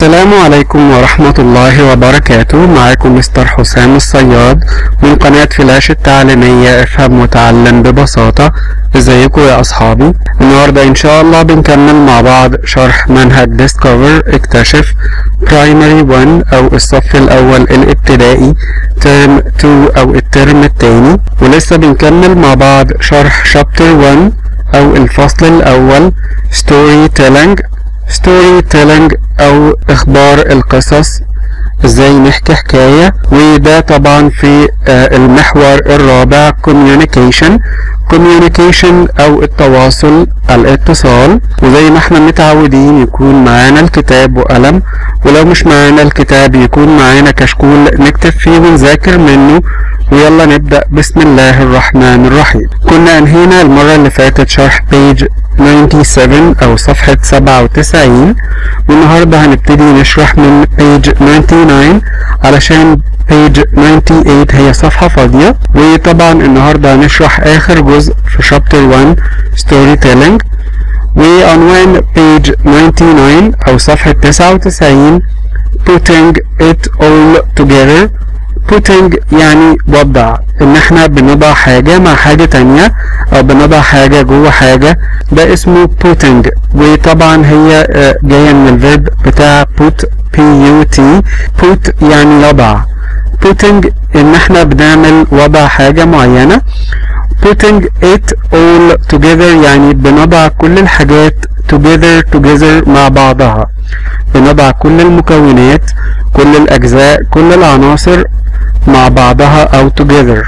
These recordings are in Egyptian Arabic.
السلام عليكم ورحمة الله وبركاته معاكم مستر حسام الصياد من قناة فلاش التعليمية افهم وتعلم ببساطة ازيكم يا اصحابي النهاردة ان شاء الله بنكمل مع بعض شرح منهج ديسكفر اكتشف برايمري 1 او الصف الاول الابتدائي ترم 2 او الترم التاني ولسه بنكمل مع بعض شرح شابتر 1 او الفصل الاول ستوري تيلينج ستوري تيلينج او اخبار القصص ازاي نحكي حكاية وده طبعا في آه، المحور الرابع communication communication او التواصل الاتصال وزي ما احنا متعودين يكون معانا الكتاب وقلم ولو مش معانا الكتاب يكون معانا كشكول نكتب فيه ونذاكر منه ويلا نبدأ بسم الله الرحمن الرحيم كنا انهينا المرة اللي فاتت شرح بيج 97 او صفحة 97 والنهاردة هنبتدي نشرح من بيج 99 علشان بيج 98 هي صفحة فاضية وطبعا النهاردة هنشرح اخر جزء في شابتر 1 ستوري تيلينج وعنوان بيج 99 او صفحة 99 putting it all together putting يعني وضع ان احنا بنضع حاجة مع حاجة تانية او بنضع حاجة جوه حاجة ده اسمه putting وطبعا هي آه، جاية من الفيرب بتاع put p u t put يعني يضع putting ان احنا بنعمل وضع حاجة معينة putting it all together يعني بنضع كل الحاجات together together مع بعضها بنضع كل المكونات كل الأجزاء كل العناصر مع بعضها أو together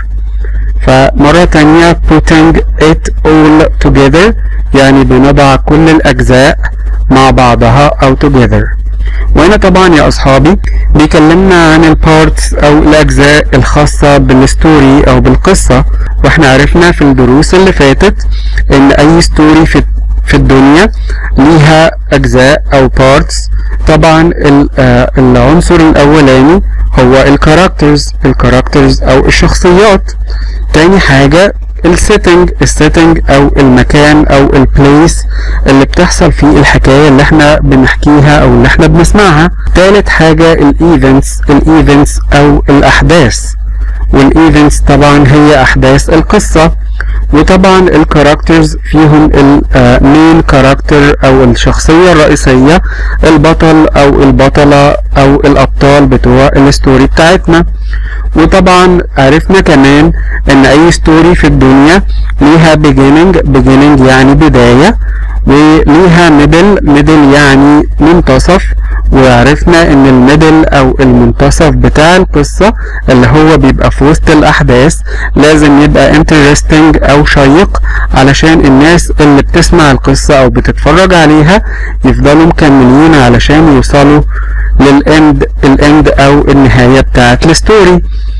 فمرة تانية putting it all together يعني بنضع كل الأجزاء مع بعضها أو together وهنا طبعا يا أصحابي بيكلمنا عن البارتس أو الأجزاء الخاصة بالستوري أو بالقصة واحنا عرفنا في الدروس اللي فاتت إن أي ستوري في في الدنيا ليها أجزاء أو بارتس طبعا ال- آه، العنصر الأولاني هو الكاركترز الكاركترز أو الشخصيات تاني حاجة السيتنج السيتنج او المكان او البليس اللي بتحصل فيه الحكاية اللي احنا بنحكيها او اللي احنا بنسمعها تالت حاجة الايفنتس الايفنتس او الاحداث والايفنتس طبعا هي احداث القصة وطبعا الكاركترز فيهم المين كاركتر او الشخصية الرئيسية البطل او البطلة او الابطال بتوع الستوري بتاعتنا وطبعا عرفنا كمان ان اي ستوري في الدنيا ليها beginning beginning يعني بداية وليها middle middle يعني منتصف وعرفنا ان الميدل او المنتصف بتاع القصة اللي هو بيبقى في وسط الاحداث لازم يبقى interesting او شيق علشان الناس اللي بتسمع القصة او بتتفرج عليها يفضلوا مكملين علشان يوصلوا للاند الاند او النهاية بتاعت الستوري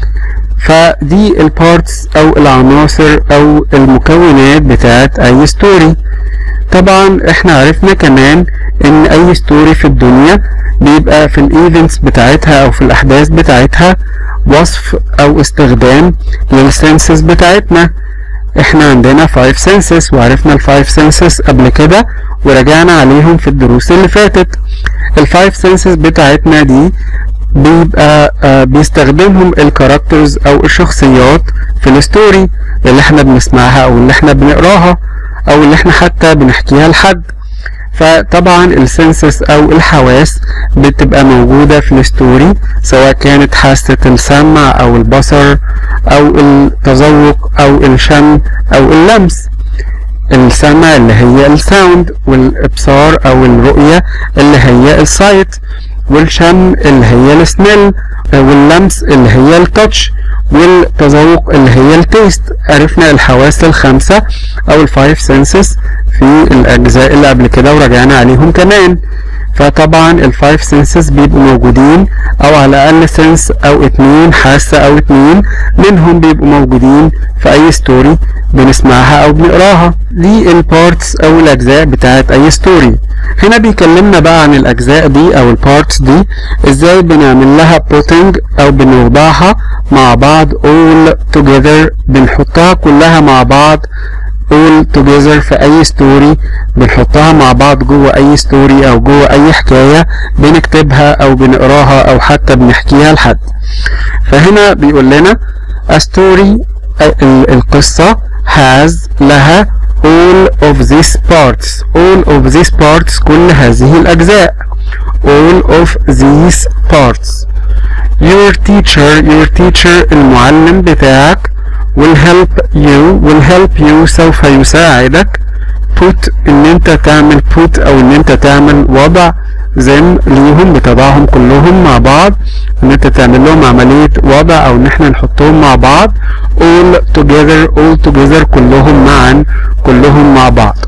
فدي البارتس او العناصر او المكونات بتاعت اي ستوري طبعا احنا عرفنا كمان ان اي ستوري في الدنيا بيبقى في الايفنتس بتاعتها او في الاحداث بتاعتها وصف او استخدام للسنسز بتاعتنا احنا عندنا 5 سنسز وعرفنا ال 5 سنسز قبل كده ورجعنا عليهم في الدروس اللي فاتت ال 5 سنسز بتاعتنا دي بيبقى آه، بيستخدمهم الكاركترز او الشخصيات في الستوري اللي احنا بنسمعها او اللي احنا بنقراها او اللي احنا حتى بنحكيها لحد فطبعا السنسس او الحواس بتبقى موجودة في الستوري سواء كانت حاسة السمع او البصر او التذوق او الشم او اللمس السمع اللي هي الساوند والابصار او الرؤية اللي هي السايت والشم اللي هي السميل واللمس اللي هي التاتش والتذوق اللي هي التيست عرفنا الحواس الخمسة او الفايف سنسز في الاجزاء اللي قبل كده ورجعنا عليهم كمان فطبعا الفايف سنسز بيبقوا موجودين او على الاقل سنس او اتنين حاسة او اتنين منهم بيبقوا موجودين في اي ستوري بنسمعها او بنقراها دي البارتس او الاجزاء بتاعت اي ستوري هنا بيكلمنا بقى عن الاجزاء دي او البارتس دي ازاي بنعمل لها putting او بنوضعها مع بعض all together بنحطها كلها مع بعض all together في اي ستوري بنحطها مع بعض جوه اي ستوري او جوه اي حكاية بنكتبها او بنقراها او حتى بنحكيها لحد فهنا بيقول لنا a story ال- القصة has لها all of these parts all of these parts كل هذه الأجزاء all of these parts your teacher your teacher المعلم بتاعك will help you will help you سوف يساعدك put ان انت تعمل put او ان انت تعمل وضع them ليهم بتضعهم كلهم مع بعض ان انت تعمل لهم عملية وضع او ان احنا نحطهم مع بعض all together all together كلهم معا كلهم مع بعض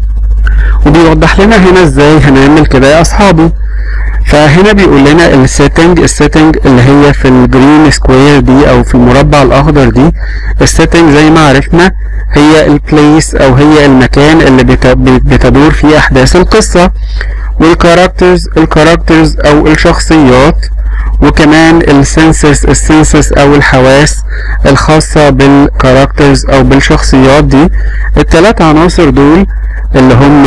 وبيوضح لنا هنا ازاي هنعمل كده يا اصحابي فهنا بيقول لنا السيتنج السيتنج اللي هي في الجرين سكوير دي او في المربع الاخضر دي السيتنج زي ما عرفنا هي البليس او هي المكان اللي بت- بتدور فيه احداث القصة والكاركترز الكاركترز او الشخصيات وكمان السنسس السنسس او الحواس الخاصة بالكاركترز او بالشخصيات دي التلات عناصر دول اللي هم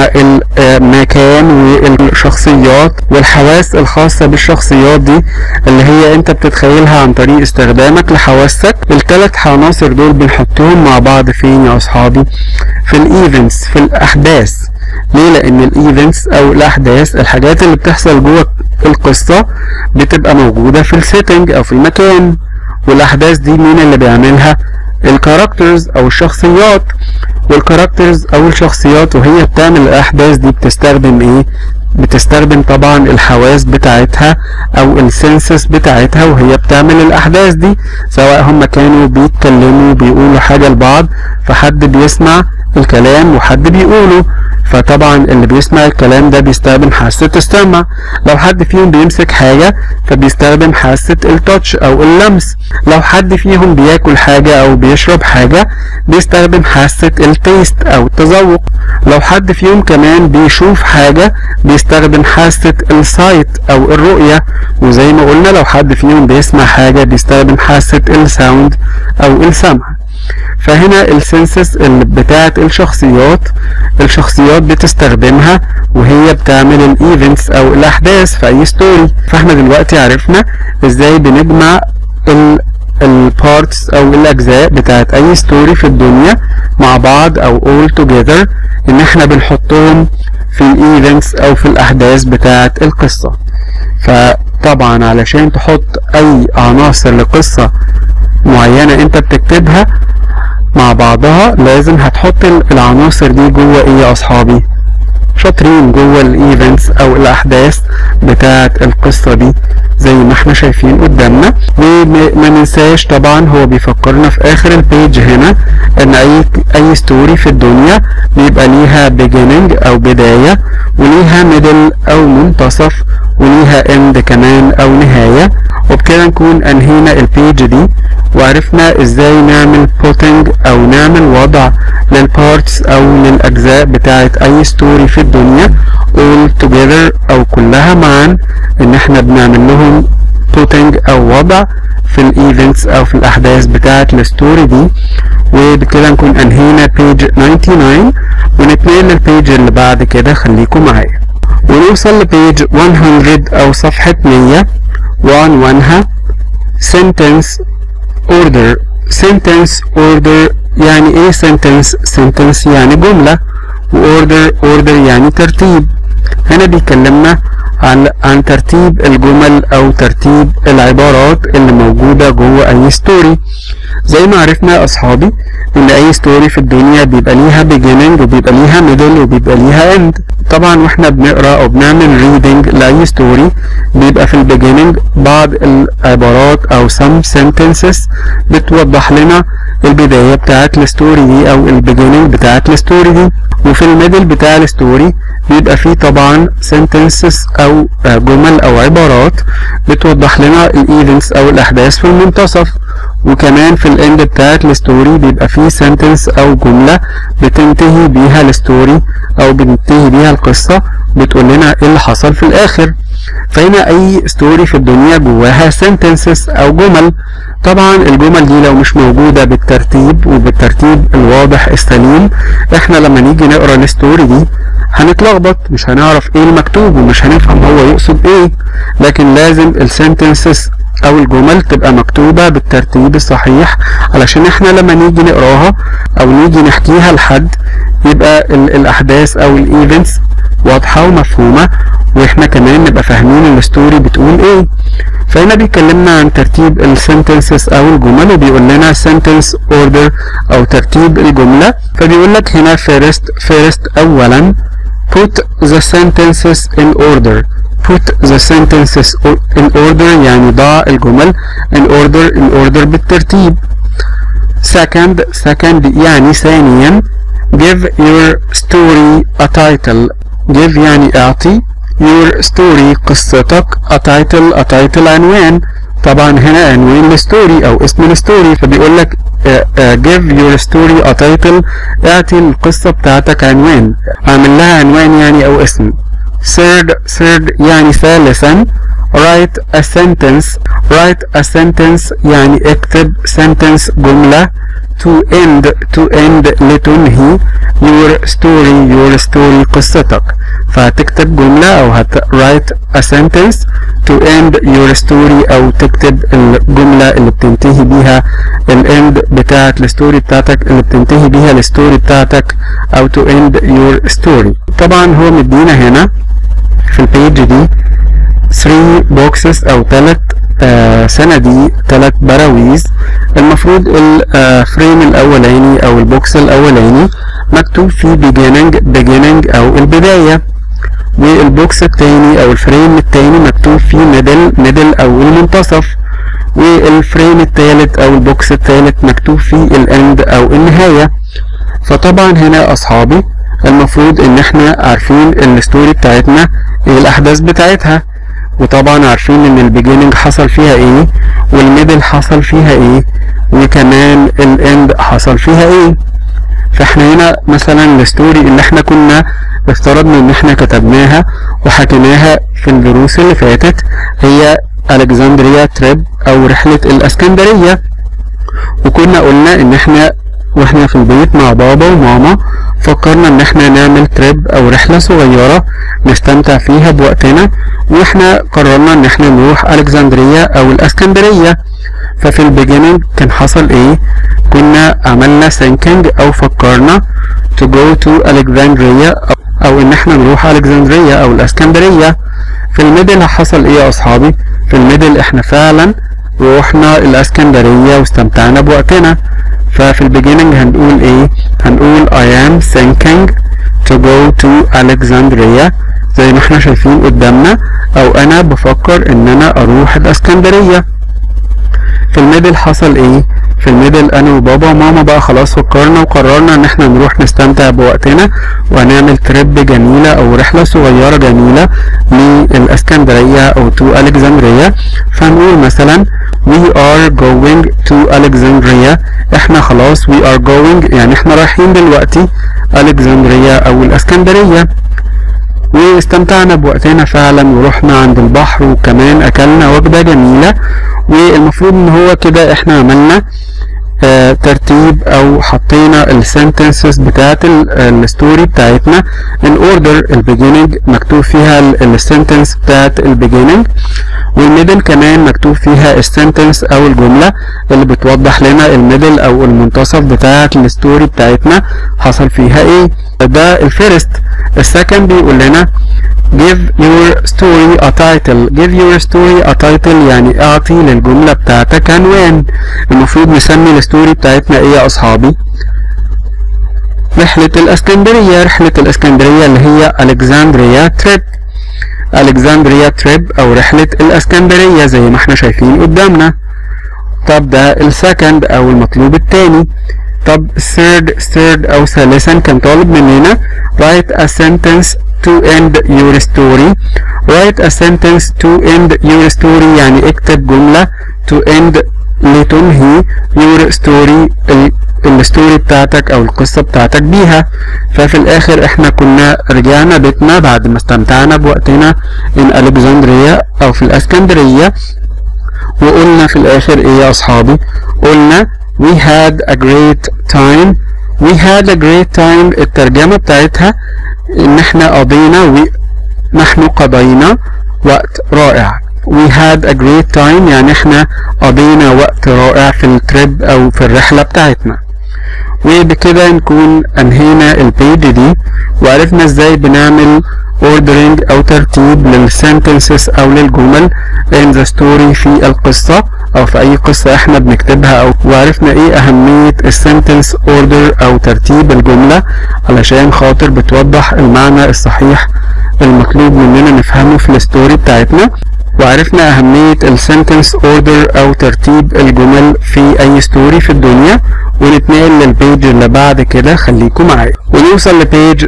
المكان والشخصيات والحواس الخاصة بالشخصيات دي اللي هي انت بتتخيلها عن طريق استخدامك لحواسك الثلاث عناصر دول بنحطهم مع بعض فين يا اصحابي في الايفنتس في الاحداث ليه لان الايفنتس او الاحداث الحاجات اللي بتحصل جوه القصة بتبقى موجودة في السيتنج او في المكان والاحداث دي مين اللي بيعملها الكاركترز او الشخصيات والكاركترز او الشخصيات وهي بتعمل الاحداث دي بتستخدم ايه بتستخدم طبعا الحواس بتاعتها او السنسس بتاعتها وهي بتعمل الاحداث دي سواء هم كانوا بيتكلموا بيقولوا حاجة لبعض فحد بيسمع الكلام وحد بيقوله فطبعا اللي بيسمع الكلام ده بيستخدم حاسة السمع لو حد فيهم بيمسك حاجة فبيستخدم حاسة التاتش او اللمس لو حد فيهم بياكل حاجة او بيشرب حاجة بيستخدم حاسة التيست او التذوق لو حد فيهم كمان بيشوف حاجة بيستخدم حاسة السايت او الرؤية وزي ما قلنا لو حد فيهم بيسمع حاجة بيستخدم حاسة الساوند او السمع فهنا السنسس اللي بتاعت الشخصيات الشخصيات بتستخدمها وهي بتعمل الايفنتس او الاحداث في اي ستوري فاحنا دلوقتي عرفنا ازاي بنجمع ال البارتس او الاجزاء بتاعت اي ستوري في الدنيا مع بعض او all together ان احنا بنحطهم في الايفنتس او في الاحداث بتاعت القصة فطبعا علشان تحط اي عناصر لقصة معينة انت بتكتبها مع بعضها لازم هتحط العناصر دي جوه ايه يا اصحابي شاطرين جوه الايفنتس او الاحداث بتاعه القصه دي زي ما احنا شايفين قدامنا وما ننساش طبعا هو بيفكرنا في اخر البيج هنا ان اي اي ستوري في الدنيا بيبقى ليها beginning او بدايه وليها middle او منتصف وليها end كمان او نهايه وبكده نكون انهينا البيج دي وعرفنا ازاي نعمل putting او نعمل وضع للبارتس او للاجزاء بتاعه اي ستوري في الدنيا all together او كلها معا ان احنا بنعمل لهم putting او وضع في الايفنتس او في الاحداث بتاعه الستوري دي وبكده نكون انهينا بيج 99 ونتنقل للبيج اللي بعد كده خليكم معايا ونوصل لبيج 100 او صفحة 100 وعنوانها sentence order sentence order يعني ايه sentence sentence يعني جملة order order يعني ترتيب هنا بيكلمنا عن عن ترتيب الجمل او ترتيب العبارات اللي موجودة جوه اي ستوري زي ما عرفنا يا اصحابي ان اي ستوري في الدنيا بيبقى ليها beginning وبيبقى ليها middle وبيبقى ليها end طبعا واحنا بنقرا او بنعمل reading لاي ستوري بيبقى في البيجيننج بعض العبارات او some sentences بتوضح لنا البداية بتاعت الستوري دي او البيجيننج بتاعت الستوري دي وفي الميدل بتاع الستوري بيبقى فيه طبعا sentences او جمل او عبارات بتوضح لنا الايفنتس او الاحداث في المنتصف وكمان في الاند بتاعت الستوري بيبقى فيه سنتنس او جملة بتنتهي بيها الستوري او بتنتهي بيها القصة بتقول لنا ايه اللي حصل في الاخر فهنا اي ستوري في الدنيا جواها sentences او جمل طبعا الجمل دي لو مش موجودة بالترتيب وبالترتيب الواضح السليم احنا لما نيجي نقرا الستوري دي هنتلخبط مش هنعرف ايه المكتوب ومش هنفهم هو يقصد ايه لكن لازم السنتنسز او الجمل تبقى مكتوبة بالترتيب الصحيح علشان احنا لما نيجي نقراها او نيجي نحكيها لحد يبقى ال الاحداث او الايفنتس واضحة ومفهومة واحنا كمان نبقى فاهمين الستوري بتقول ايه فهنا بيكلمنا عن ترتيب السنتنسز او الجمل وبيقول لنا sentence order او ترتيب الجملة فبيقول لك هنا first first اولا put the sentences in order put the sentences in order يعني ضع الجمل in order in order بالترتيب second second يعني ثانيا give your story a title give يعني اعطي your story قصتك a title a title عنوان طبعا هنا عنوان الستوري او اسم الستوري فبيقول لك uh, uh, give your story a title اعطي القصة بتاعتك عنوان اعمل لها عنوان يعني او اسم third third يعني ثالثا write a sentence write a sentence يعني اكتب sentence جملة to end to end لتنهي your story your story قصتك فهتكتب جملة أو هت write a sentence to end your story أو تكتب الجملة اللي بتنتهي بيها الاند بتاعت الستوري بتاعتك اللي بتنتهي بيها الستوري بتاعتك أو to end your story طبعا هو مدينا هنا في البيج دي 3 بوكسز أو 3 آه صناديق ثلاث براويز المفروض الفريم الاولاني او البوكس الاولاني مكتوب فيه beginning beginning او البداية والبوكس التاني او الفريم التاني مكتوب فيه middle middle او المنتصف والفريم التالت او البوكس التالت مكتوب فيه الاند او النهاية فطبعا هنا اصحابي المفروض ان احنا عارفين الستوري بتاعتنا ايه الاحداث بتاعتها وطبعا عارفين ان البيجيننج حصل فيها ايه والميدل حصل فيها ايه وكمان الاند حصل فيها ايه فاحنا هنا مثلا الستوري اللي احنا كنا افترضنا ان احنا كتبناها وحكيناها في الدروس اللي فاتت هي الكسندريا تريب او رحلة الاسكندرية وكنا قلنا ان احنا واحنا في البيت مع بابا وماما فكرنا ان احنا نعمل تريب او رحلة صغيرة نستمتع فيها بوقتنا واحنا قررنا ان احنا نروح الكسندرية او الاسكندرية ففي البيجيننج كان حصل ايه كنا عملنا سينكينج او فكرنا to go to Alexandria او ان احنا نروح الكسندرية او الاسكندرية في الميدل حصل ايه يا اصحابي في الميدل احنا فعلا روحنا الاسكندرية واستمتعنا بوقتنا ففي البيجيننج هنقول ايه هنقول I am thinking to go to Alexandria زي ما احنا شايفين قدامنا او انا بفكر ان انا اروح الاسكندرية في الميدل حصل ايه في الميدل انا وبابا وماما بقى خلاص فكرنا وقررنا ان احنا نروح نستمتع بوقتنا وهنعمل تريب جميلة او رحلة صغيرة جميلة للاسكندرية او تو الكسندرية فنقول مثلا we are going to Alexandria احنا خلاص we are going يعني احنا رايحين دلوقتي الكسندرية او الاسكندرية واستمتعنا بوقتنا فعلا ورحنا عند البحر وكمان اكلنا وجبة جميلة والمفروض ان هو كده احنا عملنا آه ترتيب او حطينا السنتنسز بتاعت الستوري بتاعتنا in order البيجيننج مكتوب فيها السنتنس بتاعت البيجيننج والميدل كمان مكتوب فيها السنتنس او الجملة اللي بتوضح لنا الميدل او المنتصف بتاعت الستوري بتاعتنا حصل فيها ايه ده الفيرست السكند بيقول لنا give your story a title give your story a title يعني اعطي للجملة بتاعتك عنوان المفروض نسمي الستوري بتاعتنا ايه يا اصحابي رحلة الاسكندرية رحلة الاسكندرية اللي هي الكسندريا تريب الكسندريا تريب او رحلة الاسكندرية زي ما احنا شايفين قدامنا طب ده السكند او المطلوب التاني طب third third او ثالثا كان طالب مننا write a sentence to end your story write a sentence to end your story يعني اكتب جملة to end لتنهي your story الستوري بتاعتك او القصة بتاعتك بيها ففي الاخر احنا كنا رجعنا بيتنا بعد ما استمتعنا بوقتنا in الكسندريا او في الاسكندرية وقلنا في الاخر ايه يا اصحابي قلنا we had a great time we had a great time الترجمة بتاعتها ان احنا قضينا ونحن قضينا وقت رائع we had a great time يعني احنا قضينا وقت رائع في التريب او في الرحلة بتاعتنا وبكده نكون انهينا البيج دي وعرفنا ازاي بنعمل ordering او ترتيب للسنتنسز او للجمل in the story في القصة او في اي قصة احنا بنكتبها او وعرفنا ايه اهمية السنتنس اوردر او ترتيب الجملة علشان خاطر بتوضح المعنى الصحيح المطلوب مننا نفهمه في الستوري بتاعتنا وعرفنا أهمية السنتنس اوردر أو ترتيب الجمل في أي ستوري في الدنيا ونتنقل للبيج اللي بعد كده خليكم معايا ونوصل لبيج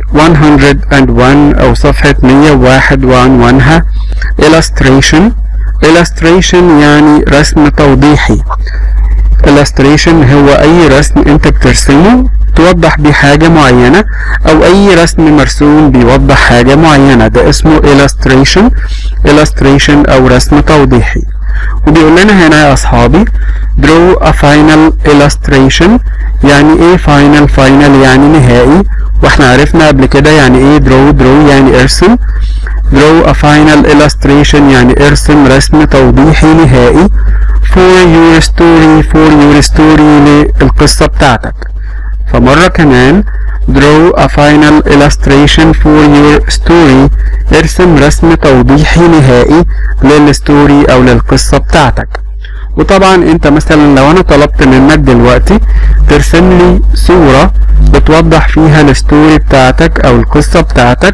101 أو صفحة 101 وعنوانها illustration illustration يعني رسم توضيحي illustration هو أي رسم أنت بترسمه توضح بيه حاجة معينة أو أي رسم مرسوم بيوضح حاجة معينة ده اسمه illustration illustration أو رسم توضيحي وبيقول لنا هنا يا أصحابي draw a final illustration يعني إيه final final يعني نهائي واحنا عرفنا قبل كده يعني إيه draw draw يعني ارسم draw a final illustration يعني ارسم رسم توضيحي نهائي for your story for your story للقصة بتاعتك فمرة كمان draw a final illustration for your story ارسم رسم توضيحي نهائي للستوري او للقصة بتاعتك وطبعا انت مثلا لو انا طلبت منك دلوقتي ترسم لي صورة بتوضح فيها الستوري بتاعتك او القصة بتاعتك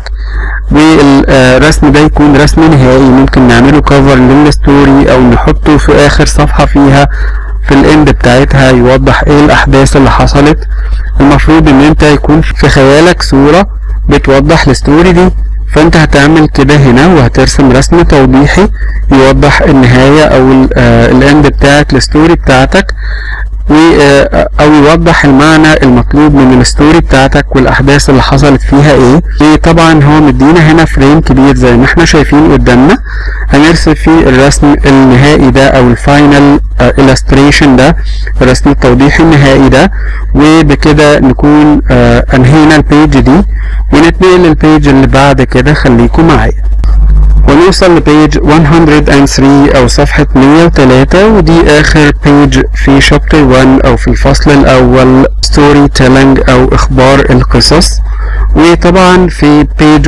والرسم ده يكون رسم نهائي ممكن نعمله كفر للستوري او نحطه في اخر صفحة فيها في الاند بتاعتها يوضح ايه الاحداث اللي حصلت المفروض ان انت يكون في خيالك صورة بتوضح الستوري دي فانت هتعمل كده هنا وهترسم رسم توضيحي يوضح النهاية او الاند بتاعت الستوري بتاعتك و او يوضح المعنى المطلوب من الستوري بتاعتك والاحداث اللي حصلت فيها ايه وطبعا هو مدينا هنا فريم كبير زي ما احنا شايفين قدامنا هنرسم فيه الرسم النهائي ده او الفاينل illustration ده الرسم التوضيحي النهائي ده وبكده نكون انهينا البيج دي ونتنقل للبيج اللي بعد كده خليكم معايا ونوصل لبيج 103 او صفحة 103 ودي اخر بيج في شابتر 1 او في الفصل الاول ستوري تيلينج او اخبار القصص وطبعا في بيج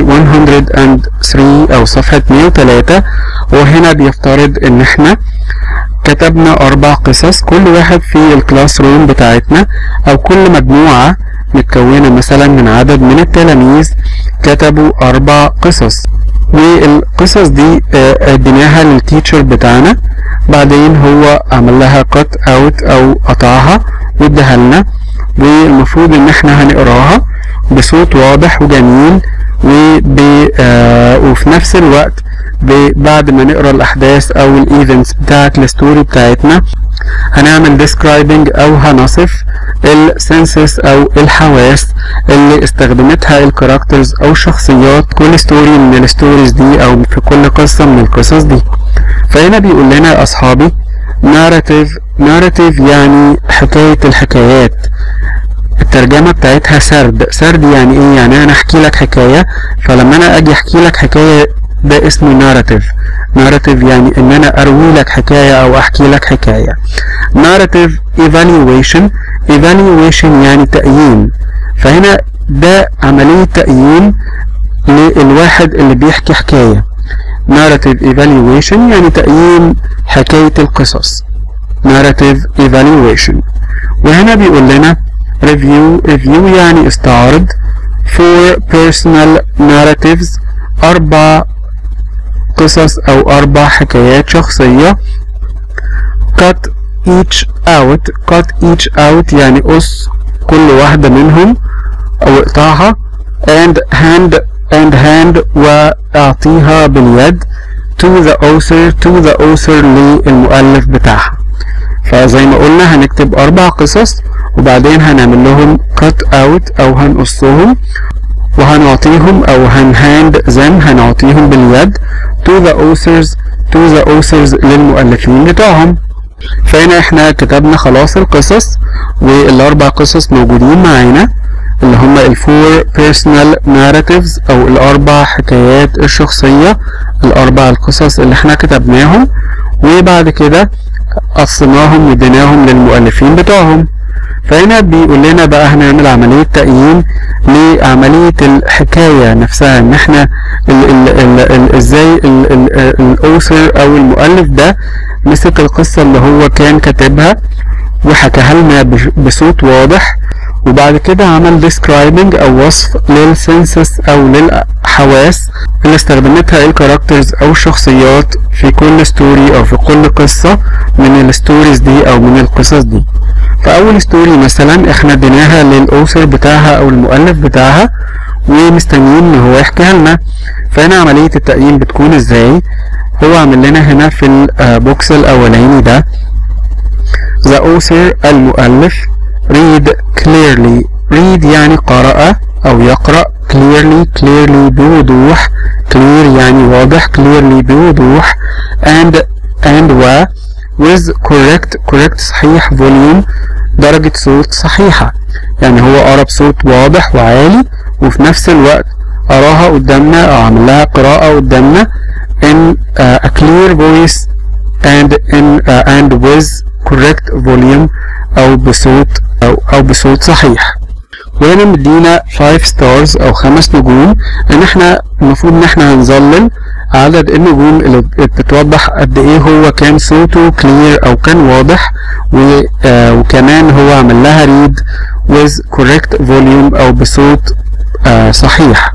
103 او صفحة 103 وهنا بيفترض ان احنا كتبنا اربع قصص كل واحد في الكلاس روم بتاعتنا او كل مجموعة متكونة مثلا من عدد من التلاميذ كتبوا اربع قصص والقصص دي اديناها للتيتشر بتاعنا بعدين هو عمل لها كات اوت او قطعها واداها لنا والمفروض ان احنا هنقراها بصوت واضح وجميل وب آه وفي نفس الوقت بعد ما نقرا الاحداث او الايفنتس بتاعت الستوري بتاعتنا هنعمل describing او هنصف السنسس او الحواس اللي استخدمتها الكاركترز او الشخصيات كل ستوري من الستوريز دي او في كل قصة من القصص دي فهنا بيقول لنا يا اصحابي narrative narrative يعني حكاية الحكايات الترجمة بتاعتها سرد سرد يعني ايه يعني انا احكي لك حكاية فلما انا اجي احكي لك حكاية ده اسمه ناراتيف ناراتيف يعني ان انا اروي لك حكاية او احكي لك حكاية ناراتيف ايفالويشن ايفالويشن يعني تقييم فهنا ده عملية تقييم للواحد اللي بيحكي حكاية narrative evaluation يعني تقييم حكاية القصص narrative evaluation وهنا بيقول لنا review review يعني استعرض for personal narratives أربع قصص أو أربع حكايات شخصية cut each out cut each out يعني قص كل واحدة منهم أو اقطعها and hand and hand وأعطيها باليد to the author to the author للمؤلف بتاعها فزي ما قلنا هنكتب أربع قصص وبعدين هنعمل لهم cut out أو هنقصهم وهنعطيهم أو هنهاند them هنعطيهم باليد to the authors to the authors للمؤلفين بتوعهم فهنا احنا كتبنا خلاص القصص والأربع قصص موجودين معانا اللي هما الفور personal narratives أو الأربع حكايات الشخصية الأربع القصص اللي احنا كتبناهم وبعد كده قسمناهم واديناهم للمؤلفين بتوعهم فهنا بيقول لنا بقى هنعمل عملية تقييم لعملية الحكاية نفسها ان احنا ال ال ال ال ازاي الاوثر او المؤلف ده مسك القصة اللي هو كان كاتبها وحكاها لنا بصوت واضح وبعد كده عمل describing او وصف للسنسس او للحواس اللي استخدمتها الكاركترز او الشخصيات في كل ستوري او في كل قصة من الستوريز دي او من القصص دي فاول ستوري مثلا احنا اديناها للاوثر بتاعها او المؤلف بتاعها ومستنيين ان هو يحكيها لنا فهنا عملية التقييم بتكون ازاي هو عامل لنا هنا في البوكس الاولاني ده the author المؤلف read clearly read يعني قرأ أو يقرأ clearly clearly بوضوح clear يعني واضح clearly بوضوح and and و with correct correct صحيح volume درجة صوت صحيحة يعني هو قرأ بصوت واضح وعالي وفي نفس الوقت قراها قدامنا أو عمل لها قراءة قدامنا in uh, a clear voice and in uh, and with correct volume أو بصوت أو, أو بصوت صحيح وهنا مدينا 5 stars أو خمس نجوم إن إحنا المفروض إن إحنا هنظلل عدد النجوم اللي بتوضح قد إيه هو كان صوته clear أو كان واضح و, آه وكمان هو عمل لها read with correct volume أو بصوت آه صحيح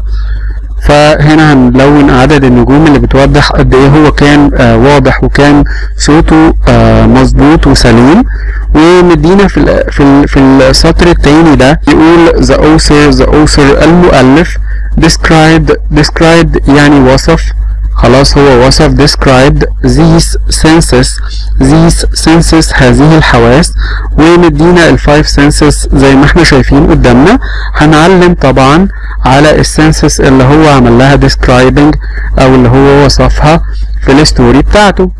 فهنا هنلون عدد النجوم اللي بتوضح قد ايه هو كان آه واضح وكان صوته آه مظبوط وسليم ومدينا في ال في ال في السطر التاني ده يقول the author the author المؤلف described described يعني وصف خلاص هو وصف described these senses these senses هذه الحواس ومدينا الفايف senses زي ما احنا شايفين قدامنا هنعلم طبعا على السنسس اللي هو عمل لها describing او اللي هو وصفها في الستوري بتاعته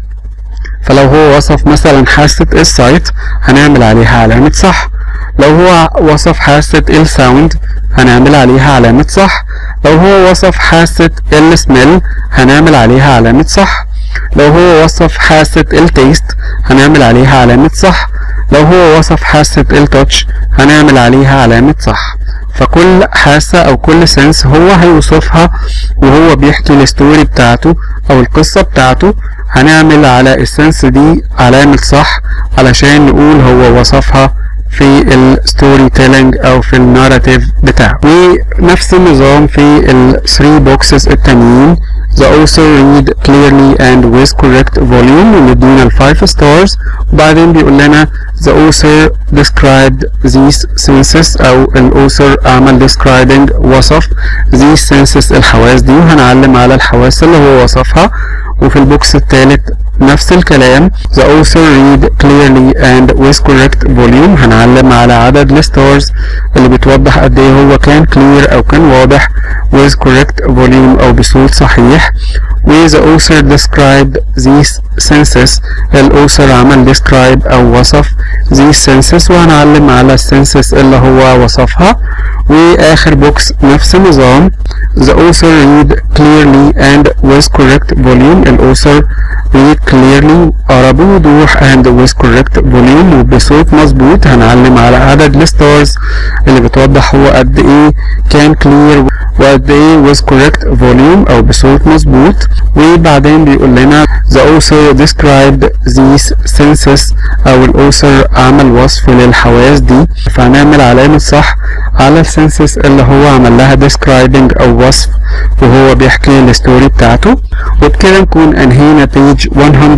فلو هو وصف مثلا حاسة السايت هنعمل عليها علامة صح لو هو وصف حاسة الساوند هنعمل عليها علامة صح لو هو وصف حاسة السميل هنعمل عليها علامة صح لو هو وصف حاسة التيست هنعمل عليها علامة صح لو هو وصف حاسة التوتش هنعمل عليها علامة صح فكل حاسة او كل سنس هو هيوصفها وهو بيحكي الستوري بتاعته او القصة بتاعته هنعمل على السنس دي علامة صح علشان نقول هو وصفها في الستوري تيلينج او في الناراتيف بتاعه ونفس النظام في ال 3 بوكسز التانيين the author read clearly and with correct volume ومدينا ال 5 stars وبعدين بيقول لنا the author described these senses او ال author عمل describing وصف these senses الحواس دي وهنعلم على الحواس اللي هو وصفها وفي البوكس الثالث نفس الكلام the author read clearly and with correct volume هنعلم على عدد الستارز اللي بتوضح قد ايه هو كان clear او كان واضح with correct volume او بصوت صحيح و the author described these senses الauthor عمل describe او وصف these senses وهنعلم على السنسس اللي هو وصفها واخر بوكس نفس النظام the author read clearly and with correct volume الauthor read clearly قرا بوضوح and with correct volume وبصوت مظبوط هنعلم على عدد الستارز اللي بتوضح هو قد ايه كان clear وقد ايه with correct volume او بصوت مظبوط وبعدين بيقول لنا the author described these senses او الاوثر عمل وصف للحواس دي فهنعمل علامة صح على السنسس اللي هو عمل لها describing او وصف وهو بيحكي الستوري بتاعته وبكده نكون انهينا page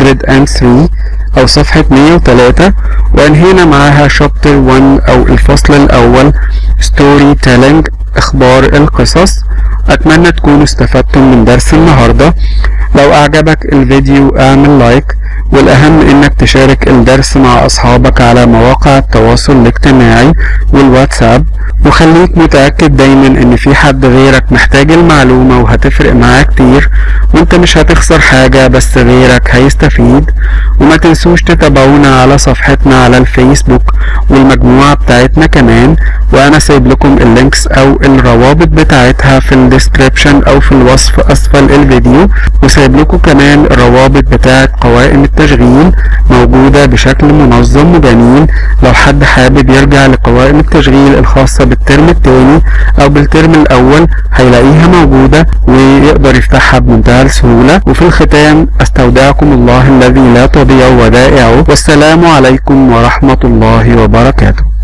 103 او صفحة 103 وانهينا معاها chapter 1 او الفصل الاول story telling اخبار القصص اتمنى تكونوا استفدتم من درس النهاردة لو أعجبك الفيديو اعمل لايك والأهم إنك تشارك الدرس مع أصحابك على مواقع التواصل الاجتماعي والواتساب وخليك متأكد دايما إن في حد غيرك محتاج المعلومة وهتفرق معاه كتير وانت مش هتخسر حاجة بس غيرك هيستفيد وما تنسوش تتابعونا على صفحتنا على الفيسبوك والمجموعة بتاعتنا كمان وانا سايب لكم اللينكس او الروابط بتاعتها في الديسكريبشن او في الوصف اسفل الفيديو وسايب لكم كمان الروابط بتاعت قوائم التشغيل موجودة بشكل منظم وجميل لو حد حابب يرجع لقوائم التشغيل الخاصة بالترم التاني او بالترم الاول هيلاقيها موجودة ويقدر يفتحها بمنتهى السهولة وفي الختام استودعكم الله الذي لا تضيع ودائعه والسلام عليكم ورحمة الله وبركاته